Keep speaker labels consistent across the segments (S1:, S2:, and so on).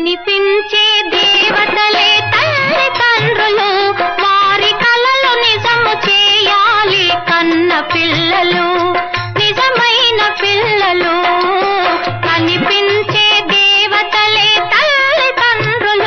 S1: కనిపించే దేవతలే తల్లి తండ్రులు వారి కలలు నిజము చేయాలి కన్న పిల్లలు నిజమైన పిల్లలు కనిపించే దేవతలే తల్లి తండ్రులు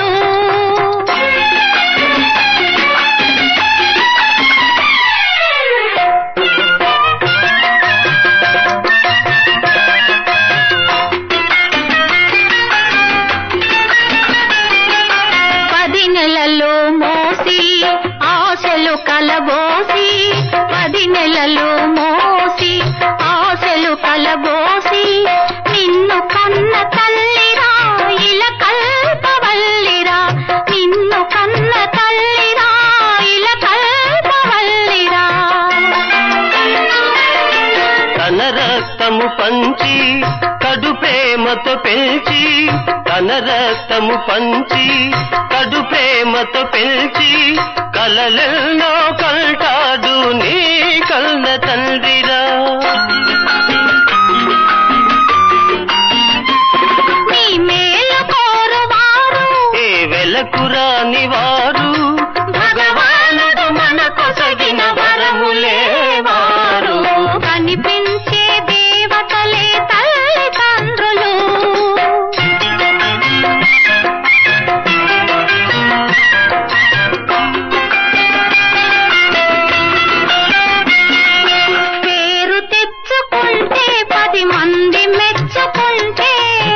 S1: పది నెలలు మోసి ఆశలు కలబోసి పది నెలలు మోసి ఆశలు కలబోసి నిన్ను కన్న తల్లిరా ఇల కల్పవల్లిరా నిన్ను కన్న తల్లిరా ఇల కల్పవల్లిరా
S2: తన రక్తము పంచి కడు ప్రేమతో పెంచి తన రక్తము పంచి కడు ప్రేమతో పెంచి కలలెన్నో కంటాడు నీ కన్న తండ్రిరా
S1: నీ మేలు కోరువారు
S2: ఏ వెలకురాని వారు భగవానుడు మనకొసగిన వరములే వారు
S1: కనిపించే దేవతలే తల్లి తండ్రులు పేరు తెచ్చుకుంటే పది మంది మెచ్చుకుంటే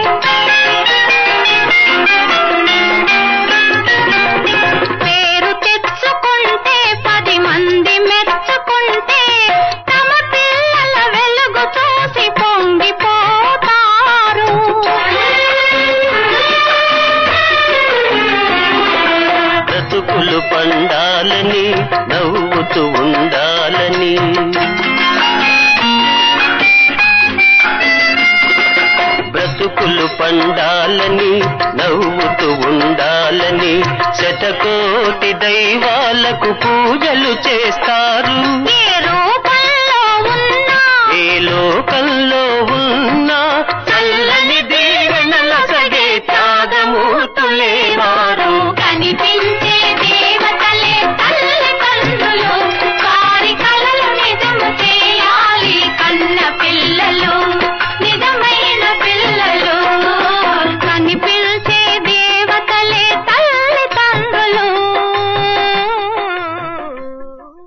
S1: పేరు తెచ్చుకుంటే పది మంది మెచ్చుకుంటే తమ పిల్లల వెలుగు చూసి పొంగిపోతారు
S2: బ్రతుకులు పండాలని నవ్వుతూ ఉండాలని బ్రతుకులు పండాలని నవ్వుతూ ఉండాలని శతకోటి దైవాలకు పూజలు చేస్తారు
S1: ఏ రూపంలో ఉన్నా
S2: ఏ లోకంలో ఉన్నా చల్లని దీవెనల సగే త్యాగమూర్తులే